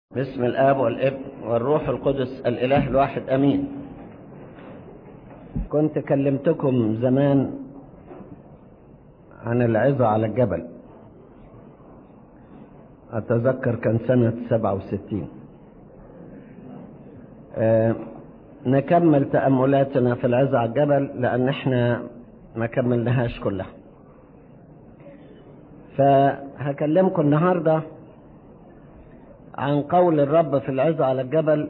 باسم الآب والابن والروح القدس الإله الواحد أمين كنت كلمتكم زمان عن العظة على الجبل أتذكر كان سنة سبعة وستين أه نكمل تأملاتنا في العظة على الجبل لأن احنا ما كملناهاش كلها فهكلمكم النهارده عن قول الرب في العظة على الجبل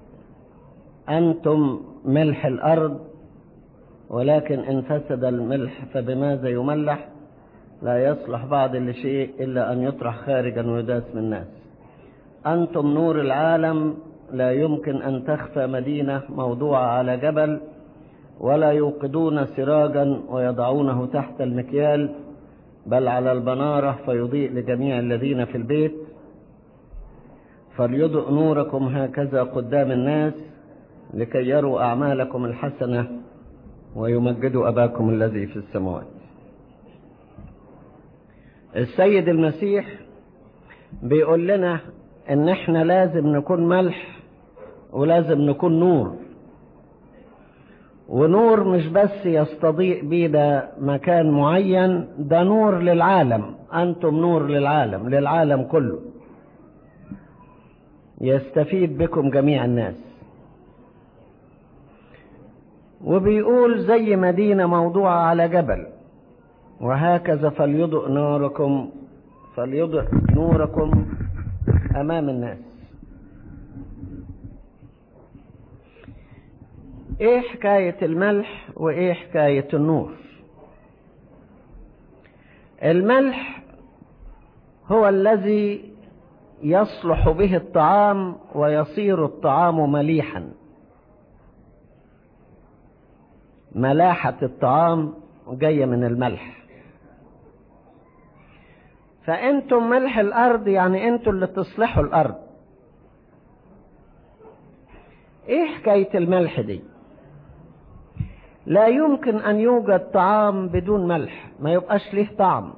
أنتم ملح الأرض ولكن إن فسد الملح فبماذا يملح لا يصلح بعض لشيء إلا أن يطرح خارجا ويداس من الناس أنتم نور العالم لا يمكن أن تخفى مدينة موضوعة على جبل ولا يوقدون سراجا ويضعونه تحت المكيال بل على البنارة فيضيء لجميع الذين في البيت فليضئ نوركم هكذا قدام الناس لكي يروا أعمالكم الحسنة ويمجدوا أباكم الذي في السماوات السيد المسيح بيقول لنا ان احنا لازم نكون ملح ولازم نكون نور ونور مش بس يستضيء بينا مكان معين ده نور للعالم انتم نور للعالم للعالم كله يستفيد بكم جميع الناس وبيقول زي مدينة موضوعة على جبل وهكذا فليضئ نوركم فليضئ نوركم أمام الناس ايه حكاية الملح وايه حكاية النور الملح هو الذي يصلح به الطعام ويصير الطعام مليحا ملاحة الطعام جاية من الملح فأنتم ملح الأرض يعني أنتم اللي تصلحوا الأرض إيه حكاية الملح دي لا يمكن أن يوجد طعام بدون ملح ما يبقاش له طعم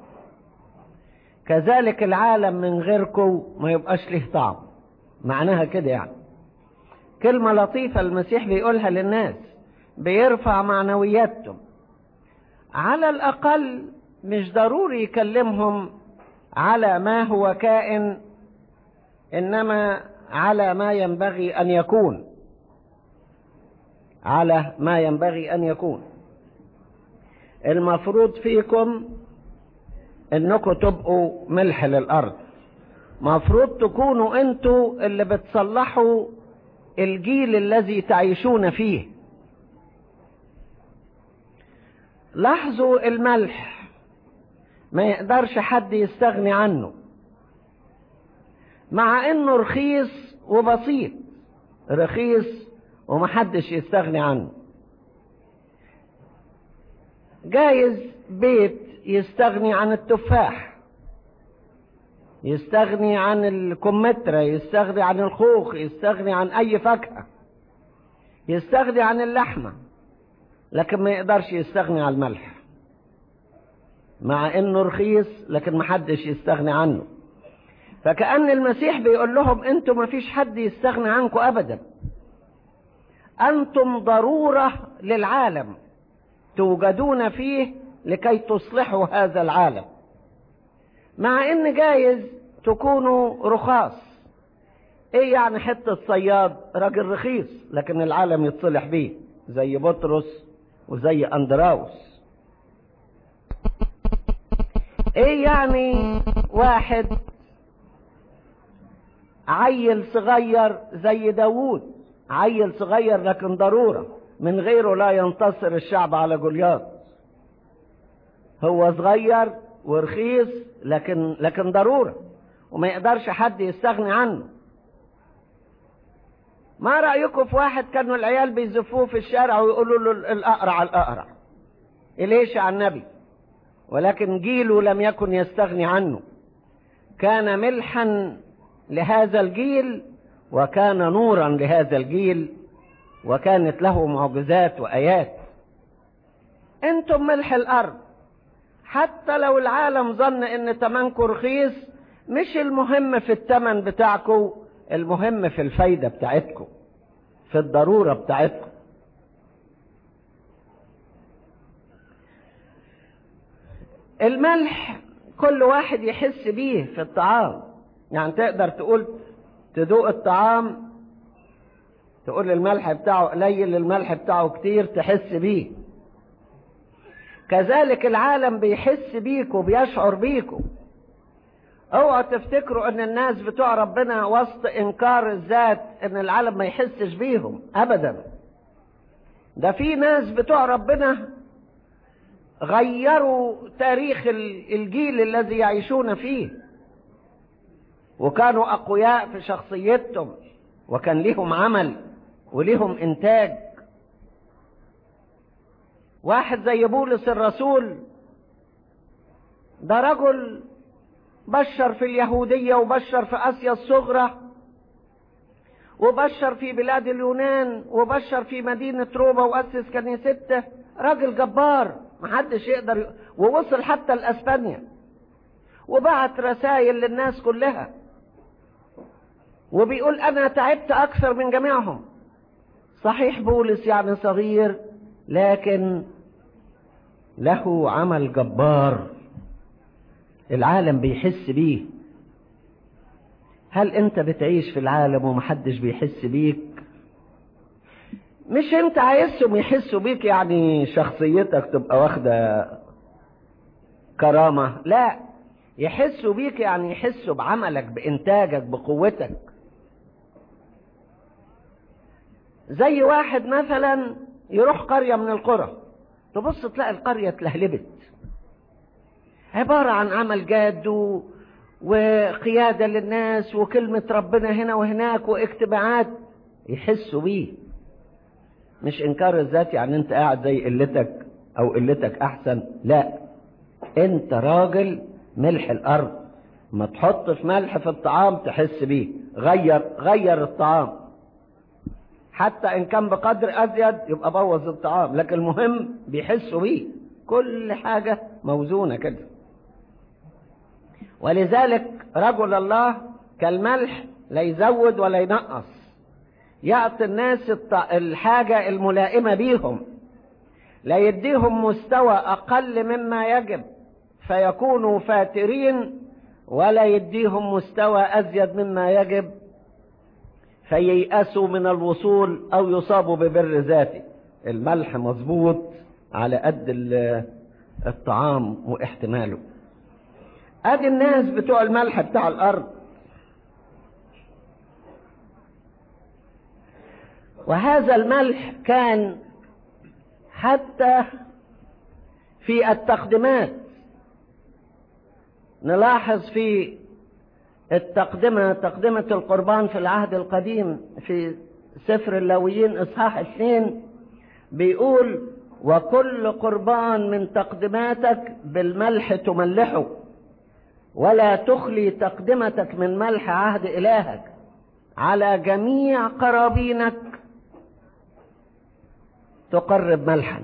كذلك العالم من غيركم ما يبقاش له طعم معناها كده يعني كلمة لطيفة المسيح بيقولها للناس بيرفع معنوياتهم على الأقل مش ضروري يكلمهم على ما هو كائن إنما على ما ينبغي أن يكون على ما ينبغي أن يكون المفروض فيكم انكم تبقوا ملح للارض مفروض تكونوا انتوا اللي بتصلحوا الجيل الذي تعيشون فيه لاحظوا الملح ما يقدرش حد يستغني عنه مع انه رخيص وبسيط رخيص ومحدش يستغني عنه جايز بيت يستغني عن التفاح يستغني عن الكمثرى يستغني عن الخوخ يستغني عن اي فاكهة يستغني عن اللحمة لكن ما يقدرش يستغني عن الملح مع انه رخيص لكن محدش يستغني عنه فكأن المسيح بيقول لهم انتم ما فيش حد يستغني عنكم ابدا انتم ضرورة للعالم توجدون فيه لكي تصلحوا هذا العالم مع ان جايز تكونوا رخاص ايه يعني حتة صياد راجل رخيص لكن العالم يتصلح بيه زي بطرس وزي اندراوس ايه يعني واحد عيل صغير زي داوود عيل صغير لكن ضرورة من غيره لا ينتصر الشعب على جولياط هو صغير ورخيص لكن لكن ضرورة وما يقدرش حد يستغني عنه ما رأيكم في واحد كانوا العيال بيزفوه في الشارع ويقولوا له الأقرع الأقرع إليش عن النبي ولكن جيله لم يكن يستغني عنه كان ملحا لهذا الجيل وكان نورا لهذا الجيل وكانت له معجزات وآيات انتم ملح الأرض حتى لو العالم ظن ان تمنكم رخيص مش المهم في التمن بتاعكم المهم في الفايدة بتاعتكم في الضرورة بتاعتكم الملح كل واحد يحس بيه في الطعام يعني تقدر تقول تدوق الطعام تقول الملح بتاعه قليل الملح بتاعه كتير تحس بيه كذلك العالم بيحس بيكوا بيشعر بيكوا اوعوا تفتكروا ان الناس بتوع ربنا وسط انكار الذات ان العالم ما يحسش بيهم ابدا ده في ناس بتوع ربنا غيروا تاريخ الجيل الذي يعيشون فيه وكانوا اقوياء في شخصيتهم وكان ليهم عمل وليهم انتاج واحد زي بولس الرسول ده رجل بشر في اليهودية وبشر في آسيا الصغرى وبشر في بلاد اليونان وبشر في مدينة روما وأسس كنيسته راجل جبار محدش يقدر ي... ووصل حتى لأسبانيا وبعت رسائل للناس كلها وبيقول أنا تعبت أكثر من جميعهم صحيح بولس يعني صغير لكن له عمل جبار العالم بيحس بيه هل انت بتعيش في العالم ومحدش بيحس بيك مش انت عايزهم يحسوا بيك يعني شخصيتك تبقى واخدة كرامة لا يحسوا بيك يعني يحسوا بعملك بانتاجك بقوتك زي واحد مثلا يروح قرية من القرى تبص تلاقي القرية اتلهلبت عبارة عن عمل جاد و... وقيادة للناس وكلمة ربنا هنا وهناك واجتماعات يحسوا بيه مش انكار الذات يعني انت قاعد زي قلتك او قلتك احسن لا انت راجل ملح الارض ما تحط في ملح في الطعام تحس بيه غير غير الطعام حتى ان كان بقدر ازيد يبقى بوظ الطعام لكن المهم بيحسوا بيه كل حاجة موزونة كده ولذلك رجل الله كالملح لا يزود ولا ينقص يعطي الناس الحاجة الملائمة بيهم لا يديهم مستوى أقل مما يجب فيكونوا فاترين ولا يديهم مستوى أزيد مما يجب فييأسوا من الوصول أو يصابوا ببر ذاتي الملح مظبوط على قد الطعام واحتماله ادي الناس بتوع الملح بتاع الارض وهذا الملح كان حتى في التقدمات نلاحظ في التقدمة تقدمة القربان في العهد القديم في سفر اللاويين إصحاح اثنين بيقول وكل قربان من تقدماتك بالملح تملحه ولا تخلي تقدمتك من ملح عهد إلهك على جميع قرابينك تقرب ملحا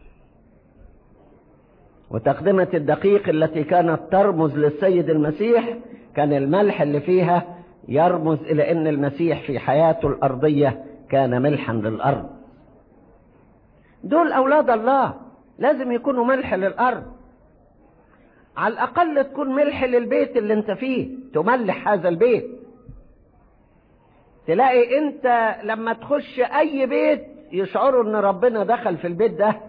وتقدمة الدقيق التي كانت ترمز للسيد المسيح كان الملح اللي فيها يرمز إلى أن المسيح في حياته الأرضية كان ملحا للأرض دول أولاد الله لازم يكونوا ملح للأرض على الأقل تكون ملح للبيت اللي انت فيه تملح هذا البيت تلاقي انت لما تخش اي بيت يشعروا ان ربنا دخل في البيت ده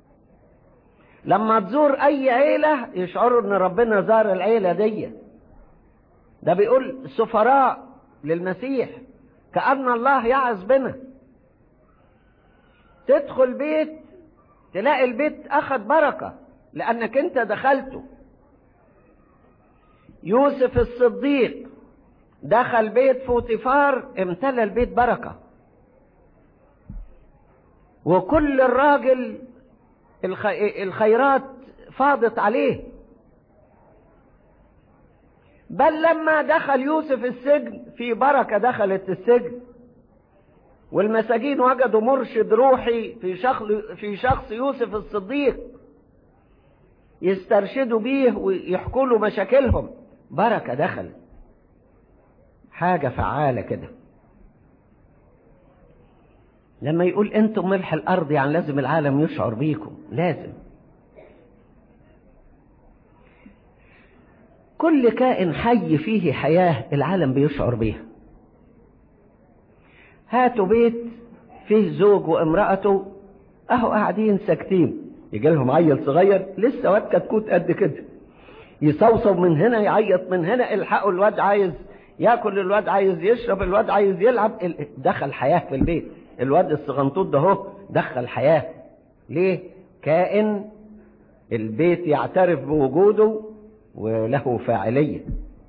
لما تزور اي عيلة يشعروا ان ربنا زار العيلة دي ده بيقول سفراء للمسيح كأن الله يعز بنا تدخل بيت تلاقي البيت اخذ بركة لانك انت دخلته يوسف الصديق دخل بيت فوطيفار امتلى البيت بركة وكل الراجل الخيرات فاضت عليه بل لما دخل يوسف السجن في بركة دخلت السجن والمساجين وجدوا مرشد روحي في شخص في شخص يوسف الصديق يسترشدوا بيه ويحكوا له مشاكلهم بركة دخلت حاجة فعالة كده لما يقول انتم ملح الارض يعني لازم العالم يشعر بيكم لازم كل كائن حي فيه حياة العالم بيشعر بيها هاتوا بيت فيه زوج وامرأته اهو قاعدين ساكتين يجي لهم عيل صغير لسه واد كتكوت قد كده يصوصو من هنا يعيط من هنا الحقوا الواد عايز ياكل الواد عايز يشرب الواد عايز يلعب دخل حياة في البيت الواد الصغنطوط ده اهو دخل حياة ليه كائن البيت يعترف بوجوده وله فاعلية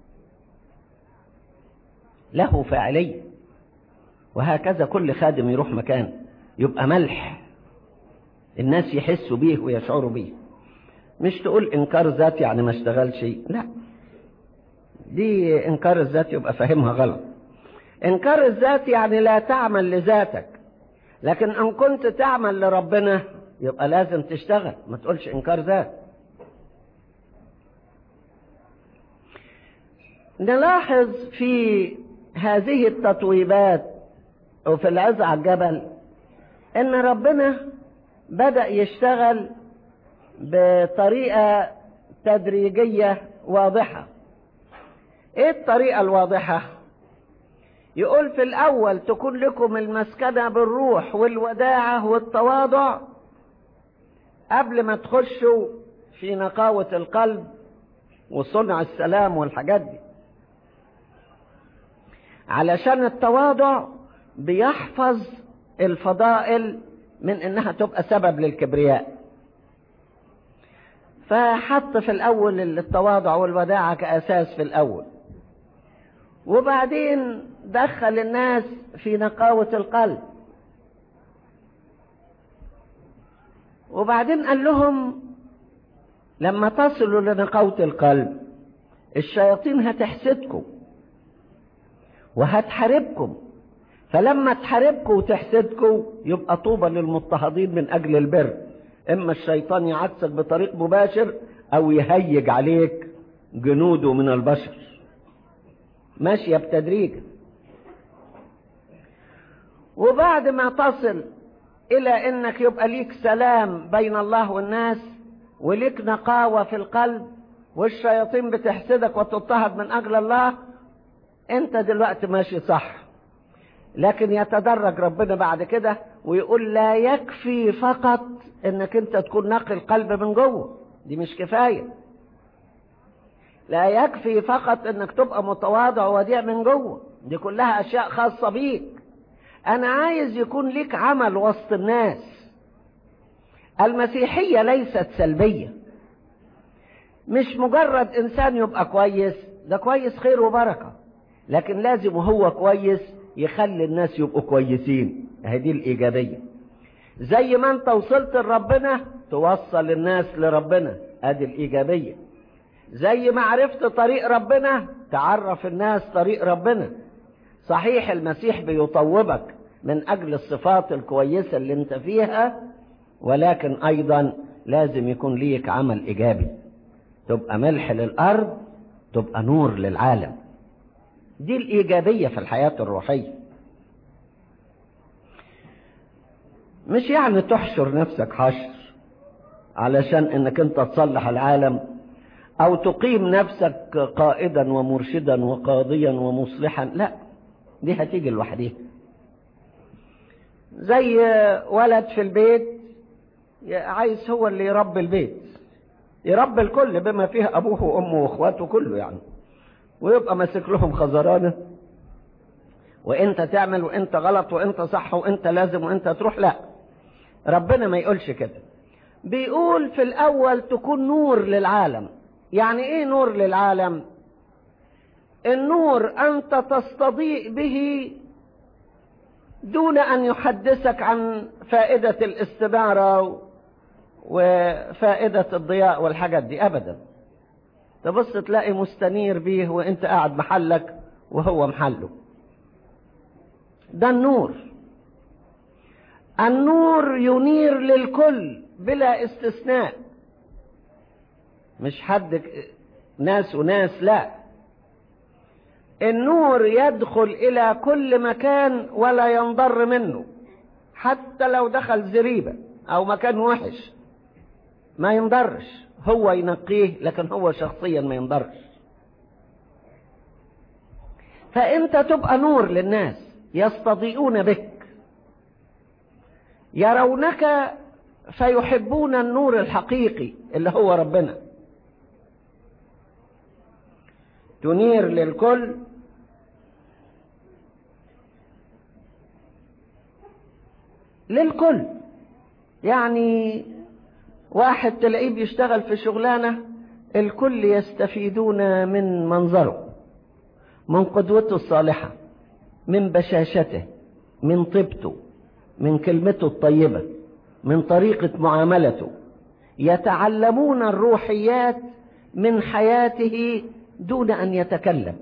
له فاعلية وهكذا كل خادم يروح مكان يبقى ملح الناس يحسوا بيه ويشعروا بيه مش تقول انكار ذات يعني ما اشتغلش لا دي انكار الذات يبقى فاهمها غلط انكار الذات يعني لا تعمل لذاتك لكن ان كنت تعمل لربنا يبقى لازم تشتغل ما تقولش انكار ذات نلاحظ في هذه التطويبات وفي العز على الجبل ان ربنا بدأ يشتغل بطريقة تدريجية واضحة ايه الطريقة الواضحة يقول في الاول تكون لكم المسكنة بالروح والوداعة والتواضع قبل ما تخشوا في نقاوة القلب وصنع السلام والحاجات دي علشان التواضع بيحفظ الفضائل من انها تبقى سبب للكبرياء فحط في الاول التواضع والوداعة كاساس في الاول وبعدين دخل الناس في نقاوة القلب وبعدين قال لهم لما تصلوا لنقاوة القلب الشياطين هتحسدكم وهتحاربكم فلما تحاربكم وتحسدكم يبقى طوبى للمضطهدين من اجل البر اما الشيطان يعكسك بطريق مباشر او يهيج عليك جنوده من البشر ماشيه بتدريج وبعد ما تصل الى انك يبقى ليك سلام بين الله والناس وليك نقاوة في القلب والشياطين بتحسدك وتضطهد من اجل الله انت دلوقتي ماشي صح لكن يتدرج ربنا بعد كده ويقول لا يكفي فقط انك انت تكون نقي القلب من جوه دي مش كفاية لا يكفي فقط انك تبقى متواضع ووديع من جوه دي كلها اشياء خاصة بيك انا عايز يكون ليك عمل وسط الناس المسيحية ليست سلبية مش مجرد انسان يبقى كويس ده كويس خير وبركة لكن لازم وهو كويس يخلي الناس يبقوا كويسين هذه الإيجابية زي ما انت وصلت لربنا توصل الناس لربنا ادي الإيجابية زي ما عرفت طريق ربنا تعرف الناس طريق ربنا صحيح المسيح بيطوبك من أجل الصفات الكويسة اللي انت فيها ولكن أيضا لازم يكون ليك عمل إيجابي تبقى ملح للأرض تبقى نور للعالم دي الإيجابية في الحياة الروحية مش يعني تحشر نفسك حشر علشان انك انت تصلح العالم او تقيم نفسك قائدا ومرشدا وقاضيا ومصلحا لا دي هتيجي لوحديها زي ولد في البيت عايز هو اللي يربي البيت يربي الكل بما فيه ابوه وامه واخواته كله يعني ويبقى ماسك لهم خزرانه وانت تعمل وانت غلط وانت صح وانت لازم وانت تروح لا ربنا ما يقولش كده بيقول في الاول تكون نور للعالم يعني ايه نور للعالم النور انت تستضيء به دون ان يحدثك عن فائدة الاستدارة وفائدة الضياء والحاجات دي ابدا تبص تلاقي مستنير بيه وانت قاعد محلك وهو محله ده النور النور ينير للكل بلا استثناء مش حد ناس وناس لا النور يدخل إلى كل مكان ولا ينضر منه حتى لو دخل زريبة أو مكان وحش ما ينضرش هو ينقيه لكن هو شخصيا ما ينضرش فأنت تبقى نور للناس يستضيئون بك يرونك فيحبون النور الحقيقي اللي هو ربنا تنير للكل للكل يعني واحد تلاقيه بيشتغل في شغلانة الكل يستفيدون من منظره من قدوته الصالحة من بشاشته من طيبته من كلمته الطيبة من طريقة معاملته يتعلمون الروحيات من حياته دون أن يتكلم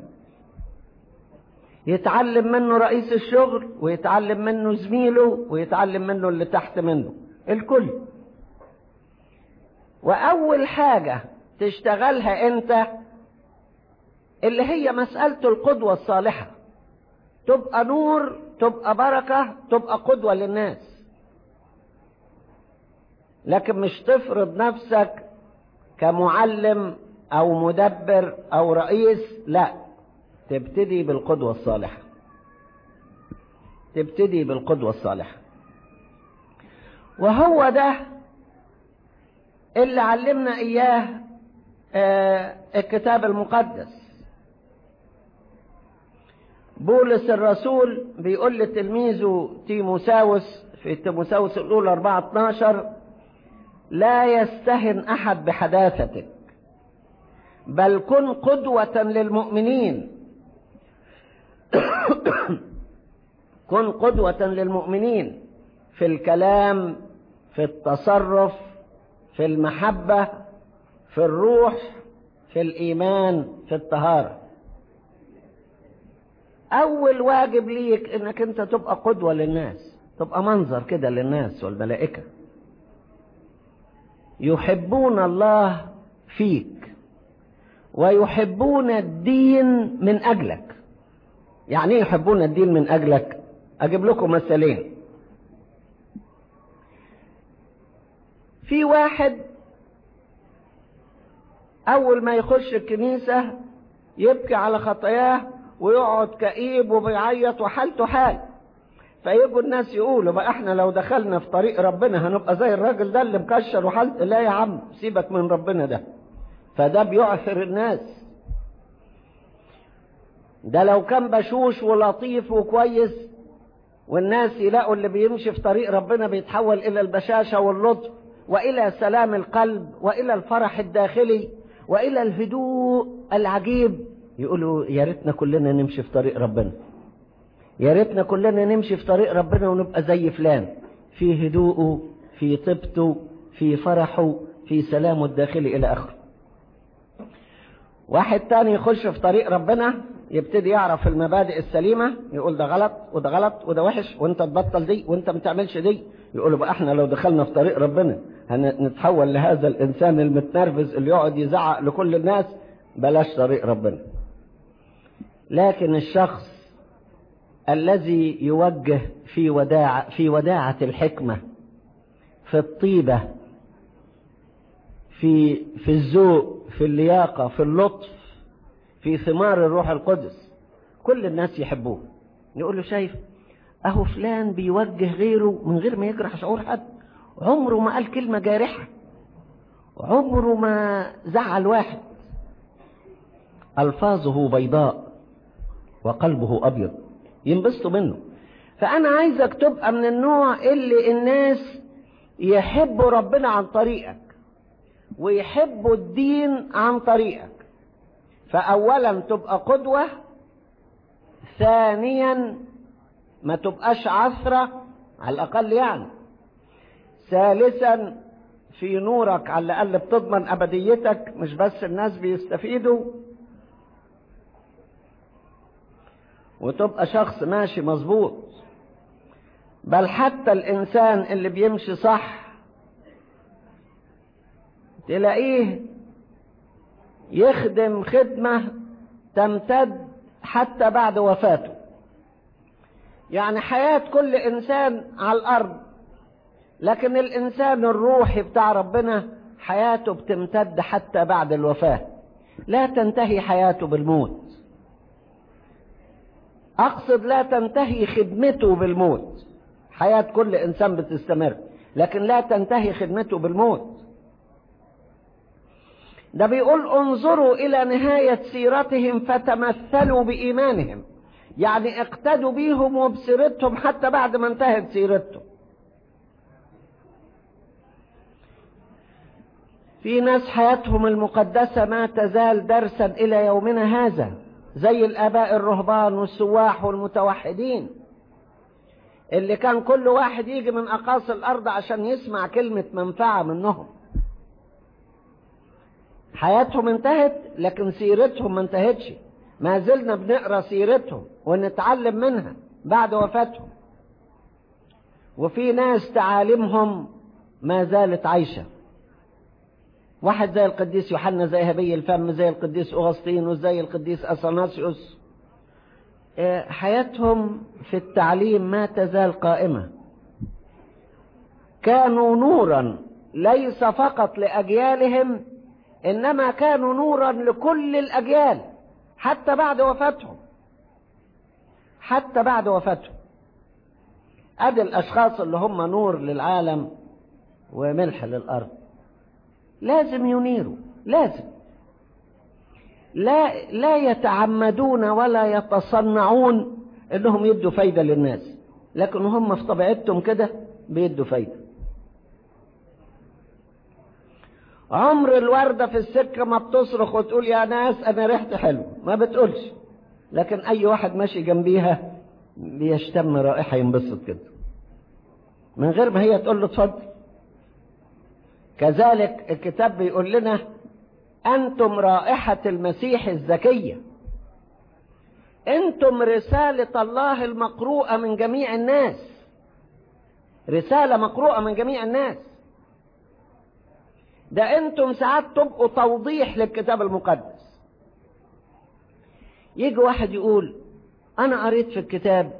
يتعلم منه رئيس الشغل ويتعلم منه زميله ويتعلم منه اللي تحت منه الكل وأول حاجة تشتغلها أنت اللي هي مسألة القدوة الصالحة تبقى نور تبقى بركة تبقى قدوة للناس لكن مش تفرض نفسك كمعلم او مدبر او رئيس لا تبتدي بالقدوة الصالحة تبتدي بالقدوة الصالحة وهو ده اللي علمنا اياه آه الكتاب المقدس بولس الرسول بيقول لتلميذه تيموساوس في تيموساوس الاولى 4 12 لا يستهن احد بحداثتك بل كن قدوة للمؤمنين كن قدوة للمؤمنين في الكلام في التصرف في المحبة في الروح في الإيمان في الطهارة أول واجب ليك إنك أنت تبقى قدوة للناس تبقى منظر كده للناس والملائكة يحبون الله فيك ويحبون الدين من أجلك يعني ايه يحبون الدين من أجلك أجيب لكم مثالين في واحد أول ما يخش الكنيسة يبكي على خطاياه ويقعد كئيب وبيعيط وحالته حال فيجوا الناس يقولوا بقى احنا لو دخلنا في طريق ربنا هنبقى زي الراجل ده اللي مكشر وحالته لا يا عم سيبك من ربنا ده فده بيعثر الناس ده لو كان بشوش ولطيف وكويس والناس يلاقوا اللي بيمشي في طريق ربنا بيتحول الى البشاشة واللطف والى سلام القلب والى الفرح الداخلي والى الهدوء العجيب يقولوا يا ريتنا كلنا نمشي في طريق ربنا يا ريتنا كلنا نمشي في طريق ربنا ونبقى زي فلان في هدوءه في طيبته في فرحه في سلامه الداخلي الى اخره واحد تاني يخش في طريق ربنا يبتدي يعرف المبادئ السليمة يقول ده غلط وده غلط وده وحش وانت تبطل دي وانت ما تعملش دي يقولوا بقى احنا لو دخلنا في طريق ربنا هنتحول لهذا الانسان المتنرفز اللي يقعد يزعق لكل الناس بلاش طريق ربنا لكن الشخص الذي يوجه في وداع في وداعة الحكمة في الطيبة في في الذوق في اللياقة في اللطف في ثمار الروح القدس كل الناس يحبوه يقول له شايف اهو فلان بيوجه غيره من غير ما يجرح شعور حد عمره ما قال كلمة جارحة عمره ما زعل واحد ألفاظه بيضاء وقلبه أبيض ينبسطوا منه فأنا عايزك تبقى من النوع اللي الناس يحبوا ربنا عن طريقك ويحبوا الدين عن طريقك فأولا تبقى قدوة ثانيا ما تبقاش عثرة على الأقل يعني ثالثا في نورك على الأقل بتضمن أبديتك مش بس الناس بيستفيدوا وتبقى شخص ماشي مظبوط بل حتى الإنسان اللي بيمشي صح تلاقيه يخدم خدمة تمتد حتى بعد وفاته يعني حياة كل إنسان على الأرض لكن الإنسان الروحي بتاع ربنا حياته بتمتد حتى بعد الوفاة لا تنتهي حياته بالموت أقصد لا تنتهي خدمته بالموت حياة كل إنسان بتستمر لكن لا تنتهي خدمته بالموت ده بيقول انظروا إلى نهاية سيرتهم فتمثلوا بإيمانهم يعني اقتدوا بيهم وبسيرتهم حتى بعد ما انتهت سيرتهم في ناس حياتهم المقدسة ما تزال درسا إلى يومنا هذا زي الآباء الرهبان والسواح والمتوحدين اللي كان كل واحد يجي من أقاصي الأرض عشان يسمع كلمة منفعة منهم حياتهم انتهت لكن سيرتهم ما انتهتش ما زلنا بنقرا سيرتهم ونتعلم منها بعد وفاتهم وفي ناس تعاليمهم ما زالت عايشه واحد زي القديس يوحنا زي هبي الفم زي القديس أغسطين زي القديس أثناسيوس حياتهم في التعليم ما تزال قائمة كانوا نورا ليس فقط لأجيالهم إنما كانوا نورا لكل الأجيال حتى بعد وفاتهم حتى بعد وفاتهم أدي الأشخاص اللي هم نور للعالم وملح للأرض لازم ينيروا لازم لا لا يتعمدون ولا يتصنعون انهم يدوا فايده للناس لكن هم في طبيعتهم كده بيدوا فايده عمر الوردة في السكة ما بتصرخ وتقول يا ناس أنا ريحتي حلو ما بتقولش لكن أي واحد ماشي جنبيها بيشتم رائحة ينبسط كده من غير ما هي تقول له اتفضل كذلك الكتاب بيقول لنا أنتم رائحة المسيح الزكية أنتم رسالة الله المقروءة من جميع الناس رسالة مقروءة من جميع الناس ده أنتم ساعات تبقوا توضيح للكتاب المقدس يجي واحد يقول أنا قريت في الكتاب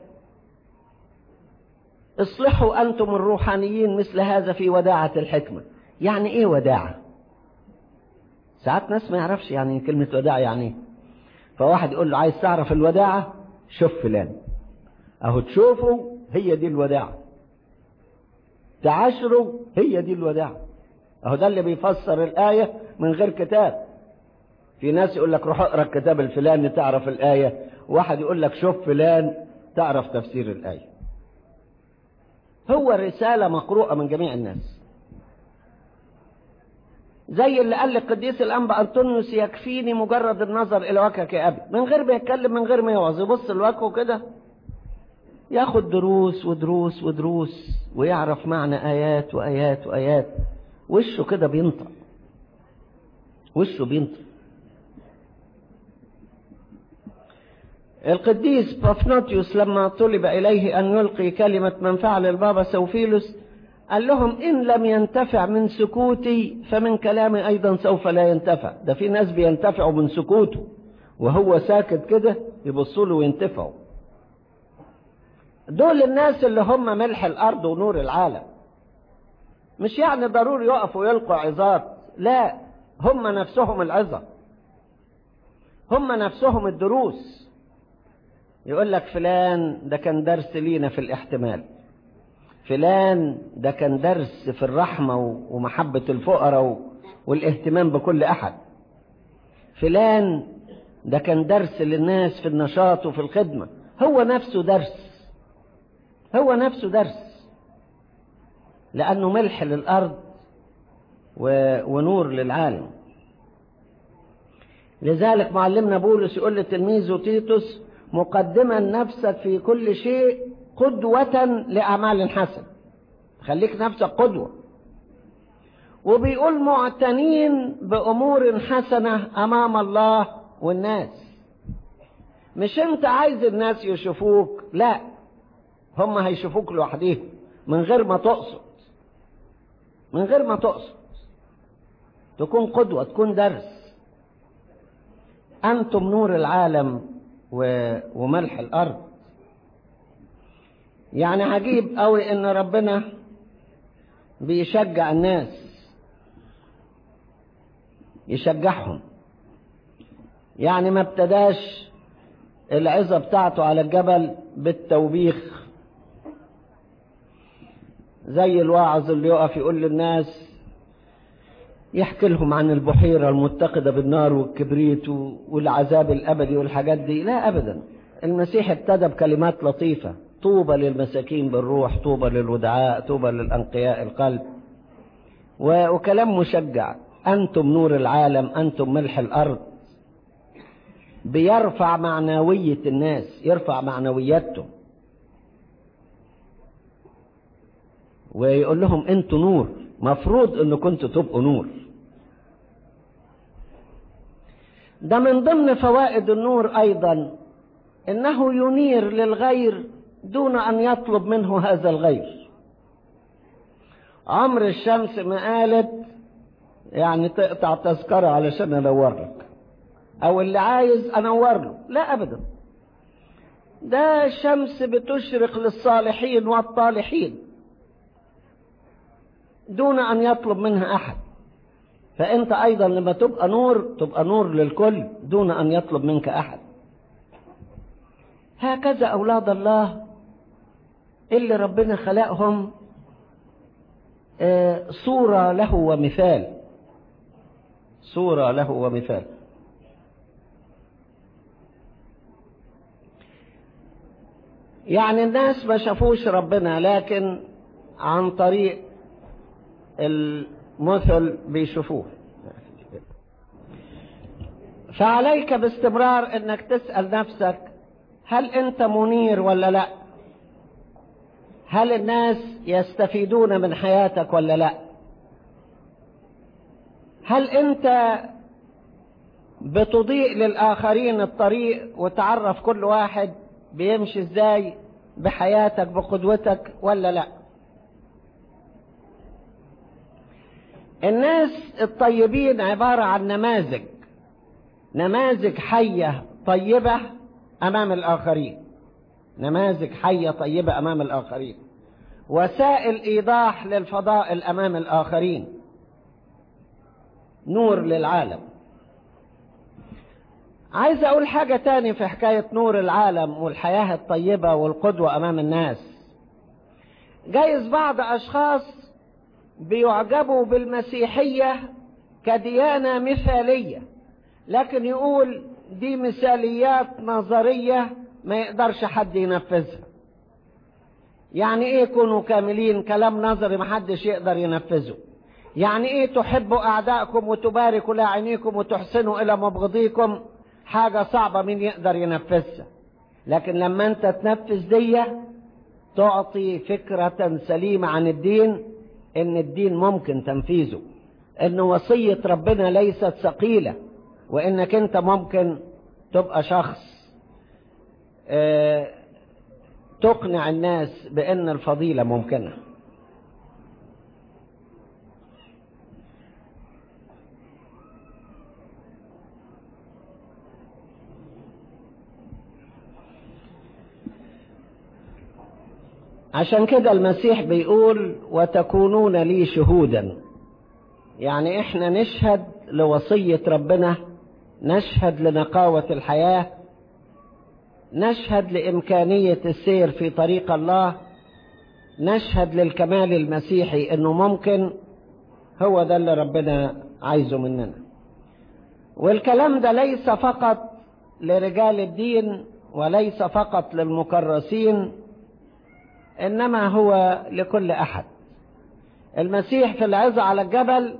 اصلحوا أنتم الروحانيين مثل هذا في وداعة الحكمة يعني ايه وداعة ساعات ناس ما يعرفش يعني كلمة وداعة يعني ايه فواحد يقول له عايز تعرف الوداعة شوف فلان اهو تشوفه هي دي الوداعة تعاشره هي دي الوداعة اهو ده اللي بيفسر الآية من غير كتاب في ناس يقول لك روح اقرا الكتاب الفلاني تعرف الآية واحد يقول لك شوف فلان تعرف تفسير الآية هو رسالة مقروءة من جميع الناس زي اللي قال للقديس الانبا انطونيوس يكفيني مجرد النظر الى وجهك يا ابي من غير ما يتكلم من غير ما يوعظ يبص لوجهه كده ياخد دروس ودروس ودروس ويعرف معنى ايات وايات وايات وشه كده بينطق وشه بينطق القديس بافنوتيوس لما طلب اليه ان يلقي كلمه منفعه للبابا سوفيلوس قال لهم إن لم ينتفع من سكوتي فمن كلامي أيضا سوف لا ينتفع ده في ناس بينتفعوا من سكوته وهو ساكت كده يبصوا له وينتفعوا دول الناس اللي هم ملح الأرض ونور العالم مش يعني ضروري يقفوا يلقوا عظات لا هم نفسهم العظة هم نفسهم الدروس يقول لك فلان ده كان درس لينا في الاحتمال فلان ده كان درس في الرحمة ومحبة الفقراء والاهتمام بكل أحد فلان ده كان درس للناس في النشاط وفي الخدمة هو نفسه درس هو نفسه درس لأنه ملح للأرض ونور للعالم لذلك معلمنا بولس يقول لتلميذه تيتوس مقدما نفسك في كل شيء قدوة لأعمال حسنة خليك نفسك قدوة وبيقول معتنين بأمور حسنة أمام الله والناس مش انت عايز الناس يشوفوك لا هم هيشوفوك لوحديهم من غير ما تقصد من غير ما تقصد تكون قدوة تكون درس أنتم نور العالم وملح الأرض يعني عجيب قوي ان ربنا بيشجع الناس يشجعهم يعني ما ابتداش العظة بتاعته على الجبل بالتوبيخ زي الواعظ اللي يقف يقول للناس يحكي لهم عن البحيرة المتقدة بالنار والكبريت والعذاب الأبدي والحاجات دي لا أبدا المسيح ابتدى بكلمات لطيفة طوبى للمساكين بالروح طوبى للودعاء طوبى للأنقياء القلب وكلام مشجع أنتم نور العالم أنتم ملح الأرض بيرفع معنوية الناس يرفع معنوياتهم ويقول لهم انتوا نور مفروض ان كنتوا تبقوا نور ده من ضمن فوائد النور ايضا انه ينير للغير دون ان يطلب منه هذا الغير عمر الشمس ما قالت يعني تقطع تذكرة علشان انور لك او اللي عايز انور له لا ابدا ده الشمس بتشرق للصالحين والطالحين دون ان يطلب منها احد فانت ايضا لما تبقى نور تبقى نور للكل دون ان يطلب منك احد هكذا اولاد الله اللي ربنا خلقهم صورة له ومثال صورة له ومثال يعني الناس ما شافوش ربنا لكن عن طريق المثل بيشوفوه فعليك باستمرار انك تسأل نفسك هل انت منير ولا لا هل الناس يستفيدون من حياتك ولا لا هل انت بتضيء للآخرين الطريق وتعرف كل واحد بيمشي ازاي بحياتك بقدوتك ولا لا الناس الطيبين عبارة عن نماذج نماذج حية طيبة أمام الآخرين نماذج حية طيبة أمام الآخرين وسائل إيضاح للفضائل أمام الآخرين نور للعالم عايز أقول حاجة تاني في حكاية نور العالم والحياة الطيبة والقدوة أمام الناس جايز بعض أشخاص بيعجبوا بالمسيحية كديانة مثالية لكن يقول دي مثاليات نظرية ما يقدرش حد ينفذها يعني ايه كونوا كاملين كلام نظري محدش يقدر ينفذه يعني ايه تحبوا اعدائكم وتباركوا لاعينيكم وتحسنوا الى مبغضيكم حاجة صعبة مين يقدر ينفذها لكن لما انت تنفذ دي تعطي فكرة سليمة عن الدين ان الدين ممكن تنفيذه ان وصية ربنا ليست ثقيلة وانك انت ممكن تبقى شخص اه تقنع الناس بان الفضيلة ممكنة عشان كده المسيح بيقول وتكونون لي شهودا يعني احنا نشهد لوصية ربنا نشهد لنقاوة الحياة نشهد لإمكانية السير في طريق الله نشهد للكمال المسيحي انه ممكن هو ده اللي ربنا عايزه مننا والكلام ده ليس فقط لرجال الدين وليس فقط للمكرسين انما هو لكل احد المسيح في العظة على الجبل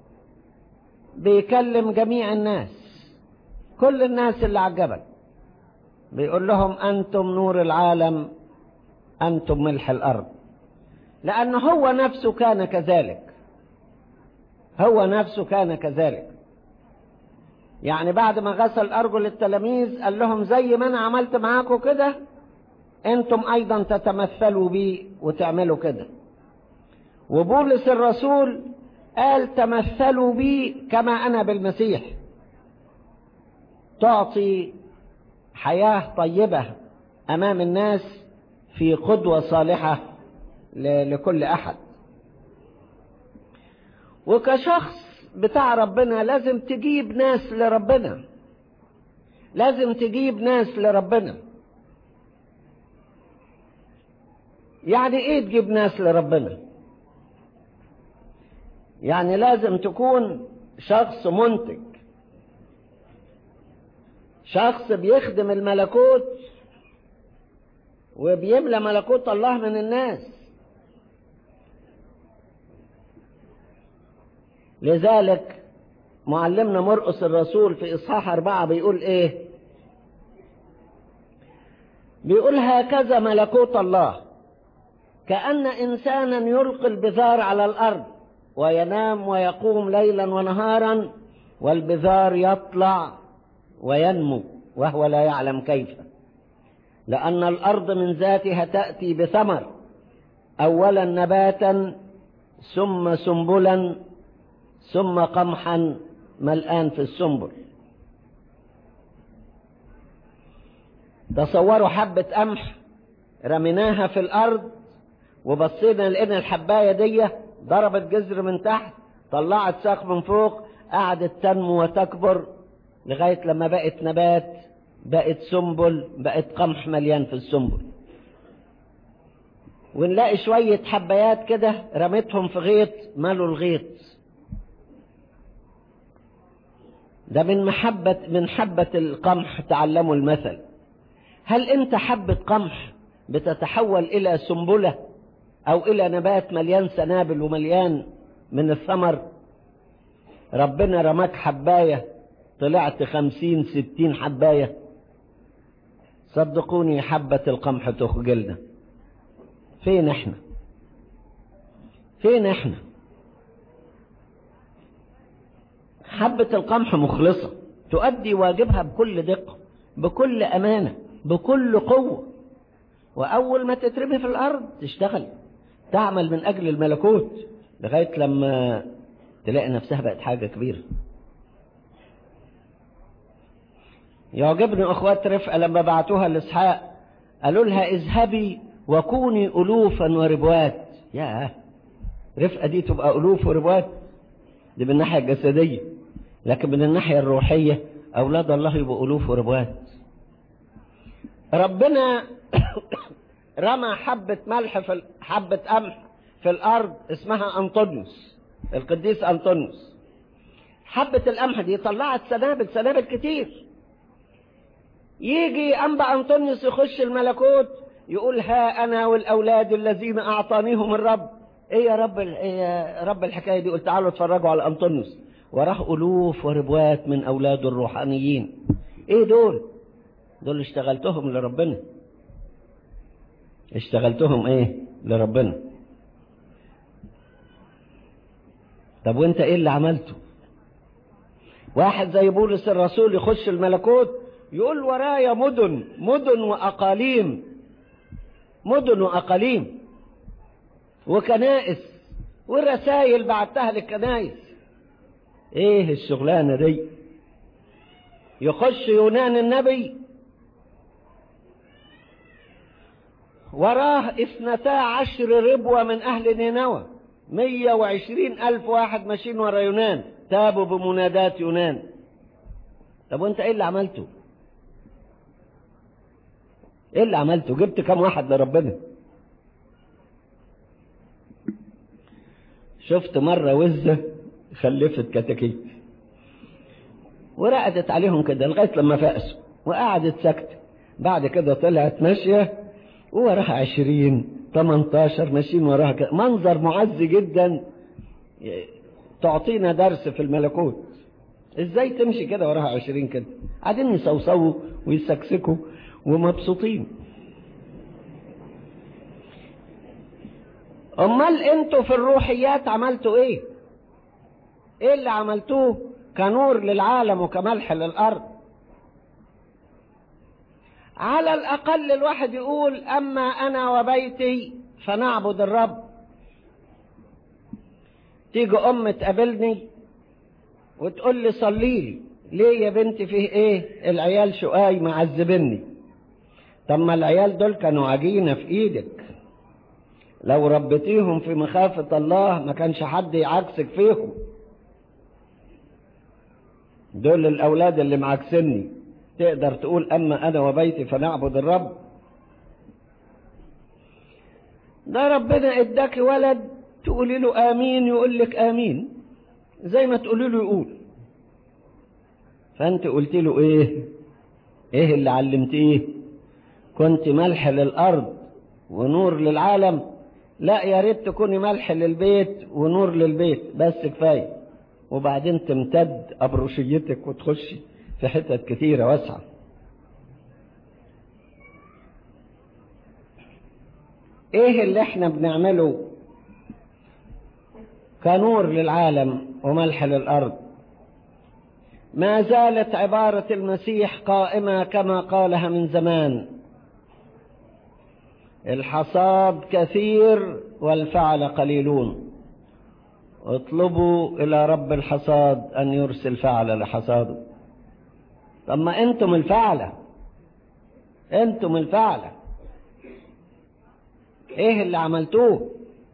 بيكلم جميع الناس كل الناس اللي على الجبل بيقول لهم انتم نور العالم انتم ملح الارض لان هو نفسه كان كذلك هو نفسه كان كذلك يعني بعد ما غسل ارجل التلاميذ قال لهم زي ما انا عملت معاكم كده انتم ايضا تتمثلوا بي وتعملوا كده وبولس الرسول قال تمثلوا بي كما انا بالمسيح تعطي حياة طيبة أمام الناس في قدوة صالحة لكل أحد وكشخص بتاع ربنا لازم تجيب ناس لربنا لازم تجيب ناس لربنا يعني ايه تجيب ناس لربنا يعني لازم تكون شخص منتج شخص بيخدم الملكوت وبيملى ملكوت الله من الناس لذلك معلمنا مرقس الرسول في إصحاح أربعة بيقول إيه بيقول هكذا ملكوت الله كأن إنسانا يلقي البذار على الأرض وينام ويقوم ليلا ونهارا والبذار يطلع وينمو وهو لا يعلم كيف لأن الأرض من ذاتها تأتي بثمر أولا نباتا ثم سنبلا ثم قمحا ملآن في السنبل تصوروا حبة قمح رميناها في الأرض وبصينا لقينا الحباية دي ضربت جذر من تحت طلعت ساق من فوق قعدت تنمو وتكبر لغاية لما بقت نبات بقت سنبل بقت قمح مليان في السنبل ونلاقي شوية حبايات كده رميتهم في غيط مالوا الغيط ده من محبة من حبة القمح تعلموا المثل هل انت حبة قمح بتتحول الى سنبلة او الى نبات مليان سنابل ومليان من الثمر ربنا رماك حباية طلعت خمسين ستين حباية صدقوني حبة القمح تخجلنا فين احنا فين احنا حبة القمح مخلصة تؤدي واجبها بكل دقة بكل أمانة بكل قوة وأول ما تترمي في الأرض تشتغل تعمل من أجل الملكوت لغاية لما تلاقي نفسها بقت حاجة كبيرة يعجبني أخوات رفقة لما بعتوها لإسحاق قالوا لها اذهبي وكوني ألوفا وربوات يا رفقة دي تبقى ألوف وربوات دي من الناحية الجسدية لكن من الناحية الروحية أولاد الله يبقوا ألوف وربوات ربنا رمى حبة ملح في حبة قمح في الأرض اسمها أنطونيوس القديس أنطونيوس حبة القمح دي طلعت سنابل سنابل كتير يجي أنبا أنطونيوس يخش الملكوت يقول ها أنا والأولاد الذين أعطانيهم الرب إيه يا رب إيه يا رب الحكاية دي قلت تعالوا اتفرجوا على أنطونيوس وراه ألوف وربوات من أولاده الروحانيين إيه دول دول اشتغلتهم لربنا اشتغلتهم ايه لربنا طب وانت ايه اللي عملته واحد زي بولس الرسول يخش الملكوت يقول ورايا مدن مدن واقاليم مدن واقاليم وكنائس والرسائل بعتها للكنائس ايه الشغلانه دي يخش يونان النبي وراه اثنتا عشر ربوة من أهل نينوى مية وعشرين ألف واحد ماشيين ورا يونان تابوا بمنادات يونان طب وانت ايه اللي عملته ايه اللي عملته جبت كم واحد لربنا شفت مرة وزة خلفت كتاكيت ورقدت عليهم كده لغاية لما فقسوا وقعدت ساكتة بعد كده طلعت ماشية ووراها عشرين تمنتاشر ماشيين وراها كده منظر معز جدا تعطينا درس في الملكوت ازاي تمشي كده وراها عشرين كده قاعدين يصوصوا ويسكسكوا ومبسوطين امال انتوا في الروحيات عملتوا ايه ايه اللي عملتوه كنور للعالم وكملح للارض على الأقل الواحد يقول أما أنا وبيتي فنعبد الرب تيجي أم تقابلني وتقول لي صلي لي ليه يا بنتي فيه ايه العيال شقاي معذبني طب ما العيال دول كانوا عجينة في ايدك لو ربيتيهم في مخافة الله ما كانش حد يعكسك فيهم دول الأولاد اللي معكسني تقدر تقول أما أنا وبيتي فنعبد الرب ده ربنا اداك ولد تقولي له آمين يقول لك آمين زي ما تقولي له يقول فأنت قلت له إيه إيه اللي علمتيه كنت ملح للأرض ونور للعالم لا يا ريت تكوني ملح للبيت ونور للبيت بس كفايه وبعدين تمتد أبروشيتك وتخشي في حتت كتيرة واسعة ايه اللي احنا بنعمله كنور للعالم وملح للأرض ما زالت عبارة المسيح قائمة كما قالها من زمان الحصاد كثير والفعل قليلون اطلبوا إلى رب الحصاد أن يرسل فعل لحصاده طب ما أنتم الفعلة أنتم الفعلة إيه اللي عملتوه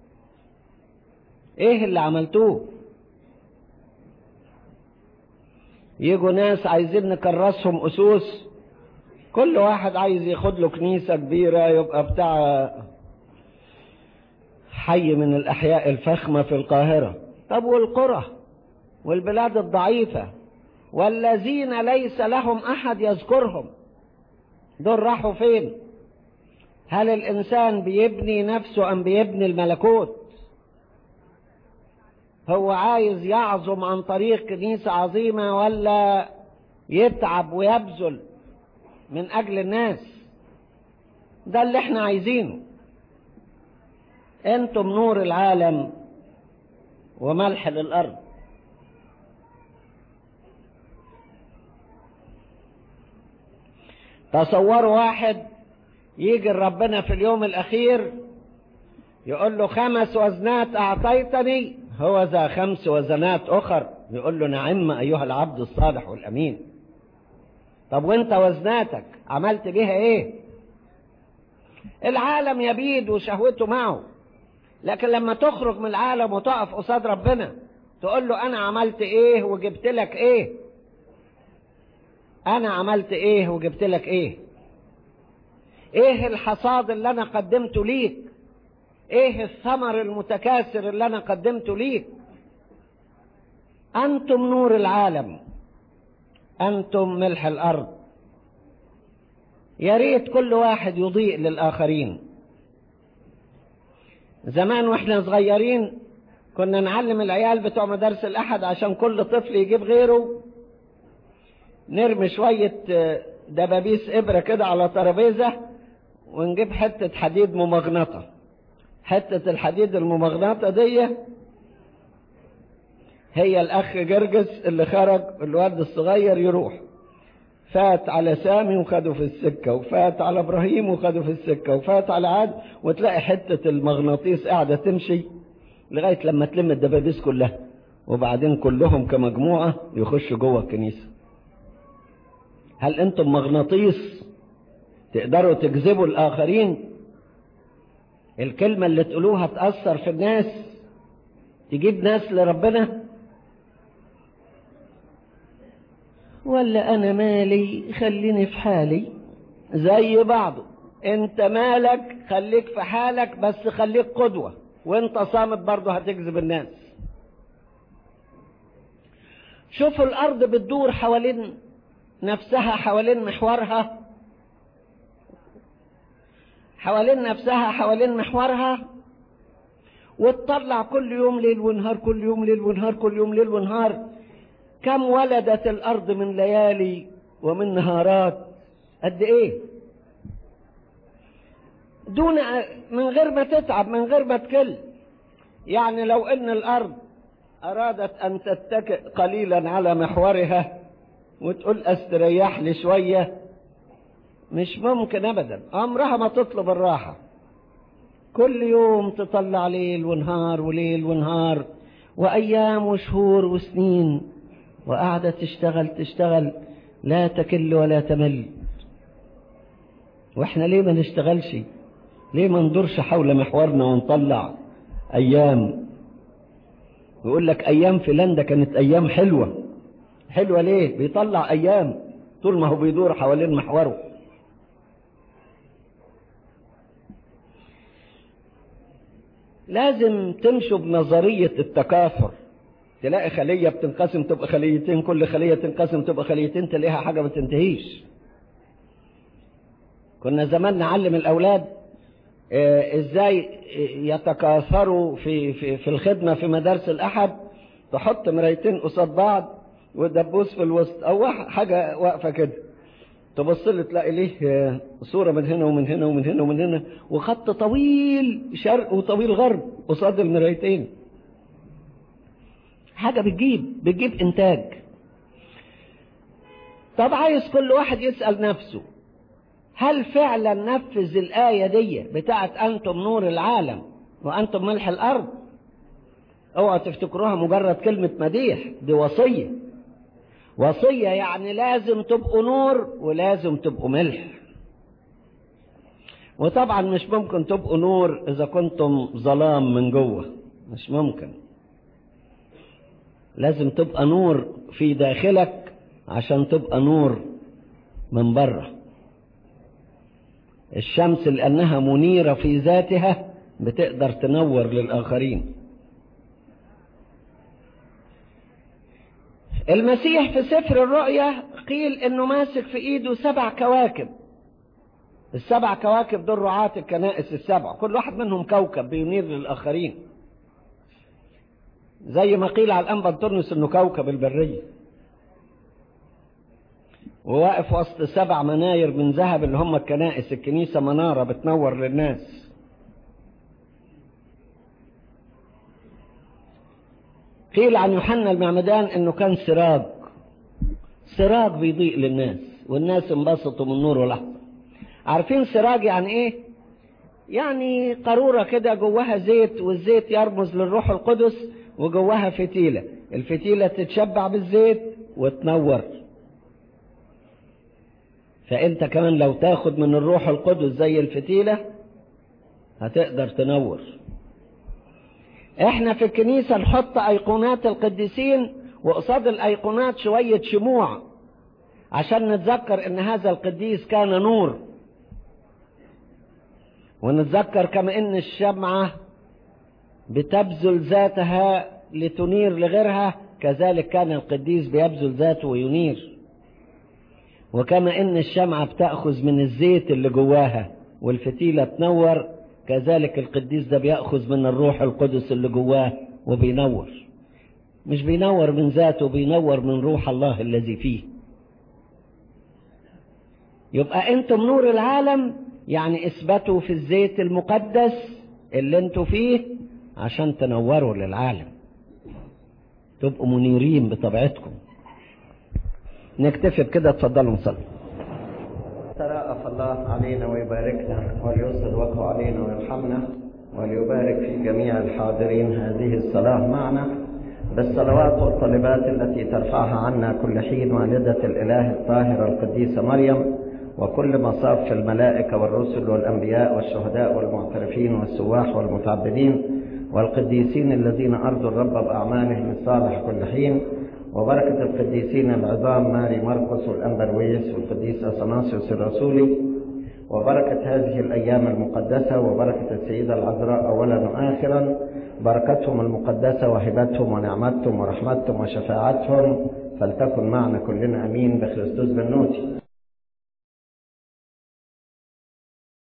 إيه اللي عملتوه يجوا ناس عايزين نكرسهم أسوس كل واحد عايز ياخد له كنيسة كبيرة يبقى بتاع حي من الأحياء الفخمة في القاهرة طب والقرى والبلاد الضعيفة والذين ليس لهم أحد يذكرهم دول راحوا فين هل الإنسان بيبني نفسه أم بيبني الملكوت هو عايز يعظم عن طريق كنيسة عظيمة ولا يتعب ويبذل من أجل الناس ده اللي احنا عايزينه انتم نور العالم وملح للأرض تصوروا واحد يجي ربنا في اليوم الأخير يقول له خمس وزنات أعطيتني هو ذا خمس وزنات أخر يقول له نعم أيها العبد الصالح والأمين طب وانت وزناتك عملت بيها ايه العالم يبيد وشهوته معه لكن لما تخرج من العالم وتقف قصاد ربنا تقول له انا عملت ايه وجبت لك ايه انا عملت ايه وجبت لك ايه ايه الحصاد اللي انا قدمته ليك ايه الثمر المتكاثر اللي انا قدمته ليك انتم نور العالم انتم ملح الارض يا ريت كل واحد يضيء للاخرين زمان واحنا صغيرين كنا نعلم العيال بتوع مدارس الاحد عشان كل طفل يجيب غيره نرمي شوية دبابيس ابرة كده على ترابيزة ونجيب حتة حديد ممغنطة حتة الحديد الممغنطة دي هي الأخ جرجس اللي خرج الواد الصغير يروح فات على سامي وخده في السكة وفات على إبراهيم وخده في السكة وفات على عاد وتلاقي حتة المغناطيس قاعدة تمشي لغاية لما تلم الدبابيس كلها وبعدين كلهم كمجموعة يخشوا جوه الكنيسة هل أنتم مغناطيس تقدروا تجذبوا الآخرين الكلمة اللي تقولوها تأثر في الناس تجيب ناس لربنا ولا أنا مالي خليني في حالي زي بعضه انت مالك خليك في حالك بس خليك قدوة وانت صامت برضه هتجذب الناس شوفوا الأرض بتدور حوالين نفسها حوالين محورها حوالين نفسها حوالين محورها وتطلع كل يوم ليل ونهار كل يوم ليل ونهار كل يوم ليل ونهار كم ولدت الأرض من ليالي ومن نهارات قد إيه دون من غير ما تتعب من غير ما تكل يعني لو ان الارض ارادت ان تتكئ قليلا على محورها وتقول استريح لي شوية مش ممكن ابدا عمرها ما تطلب الراحة كل يوم تطلع ليل ونهار وليل ونهار وايام وشهور وسنين وقاعدة تشتغل تشتغل لا تكل ولا تمل واحنا ليه ما نشتغلش ليه ما ندورش حول محورنا ونطلع ايام يقول لك ايام فلان ده كانت ايام حلوة حلوة ليه بيطلع ايام طول ما هو بيدور حوالين محوره لازم تمشوا بنظرية التكاثر تلاقي خلية بتنقسم تبقى خليتين كل خلية تنقسم تبقى خليتين تلاقيها حاجة ما تنتهيش كنا زمان نعلم الأولاد آه ازاي يتكاثروا في, في, في الخدمة في مدارس الأحد تحط مرايتين قصاد بعض ودبوس في الوسط أو حاجة واقفة كده تبص له تلاقي ليه صورة من هنا ومن هنا ومن هنا ومن هنا وخط طويل شرق وطويل غرب قصاد المرايتين حاجة بتجيب بتجيب إنتاج طب عايز كل واحد يسأل نفسه هل فعلا نفذ الآية دي بتاعت أنتم نور العالم وأنتم ملح الأرض اوعوا تفتكروها مجرد كلمة مديح دي وصية وصية يعني لازم تبقوا نور ولازم تبقوا ملح وطبعا مش ممكن تبقوا نور إذا كنتم ظلام من جوه مش ممكن لازم تبقى نور في داخلك عشان تبقى نور من بره الشمس لأنها منيرة في ذاتها بتقدر تنور للآخرين المسيح في سفر الرؤيا قيل انه ماسك في ايده سبع كواكب السبع كواكب دول رعاة الكنائس السبع كل واحد منهم كوكب بينير للآخرين زي ما قيل على الأنبا ترنس انه كوكب البرية وواقف وسط سبع مناير من ذهب اللي هم الكنائس الكنيسة منارة بتنور للناس قيل عن يوحنا المعمدان انه كان سراج سراج بيضيء للناس والناس انبسطوا من نوره لحظة عارفين سراج يعني ايه يعني قارورة كده جواها زيت والزيت يرمز للروح القدس وجواها فتيلة الفتيلة تتشبع بالزيت وتنور فانت كمان لو تاخد من الروح القدس زي الفتيلة هتقدر تنور احنا في الكنيسة نحط ايقونات القديسين وقصاد الايقونات شوية شموع عشان نتذكر ان هذا القديس كان نور ونتذكر كما ان الشمعة بتبذل ذاتها لتنير لغيرها كذلك كان القديس بيبذل ذاته وينير وكما ان الشمعة بتأخذ من الزيت اللي جواها والفتيلة تنور كذلك القديس ده بيأخذ من الروح القدس اللي جواه وبينور مش بينور من ذاته بينور من روح الله الذي فيه يبقى انتم نور العالم يعني اثبتوا في الزيت المقدس اللي انتوا فيه عشان تنوروا للعالم تبقوا منيرين بطبيعتكم نكتفي بكده اتفضلوا نصلي تراءف الله علينا ويباركنا وليصل وجهه علينا ويرحمنا وليبارك في جميع الحاضرين هذه الصلاة معنا بالصلوات والطلبات التي ترفعها عنا كل حين والدة الإله الطاهرة القديسة مريم وكل مصاف الملائكة والرسل والأنبياء والشهداء والمعترفين والسواح والمتعبدين والقديسين الذين أرضوا الرب بأعمالهم الصالح كل حين وبركة القديسين العظام ماري مرقس والأنبرويس والقديس أثناسيوس الرسولي وبركة هذه الأيام المقدسة وبركة السيدة العذراء أولا وآخرا بركتهم المقدسة وهبتهم ونعمتهم ورحمتهم وشفاعتهم فلتكن معنا كلنا أمين بخريستوس بنوتي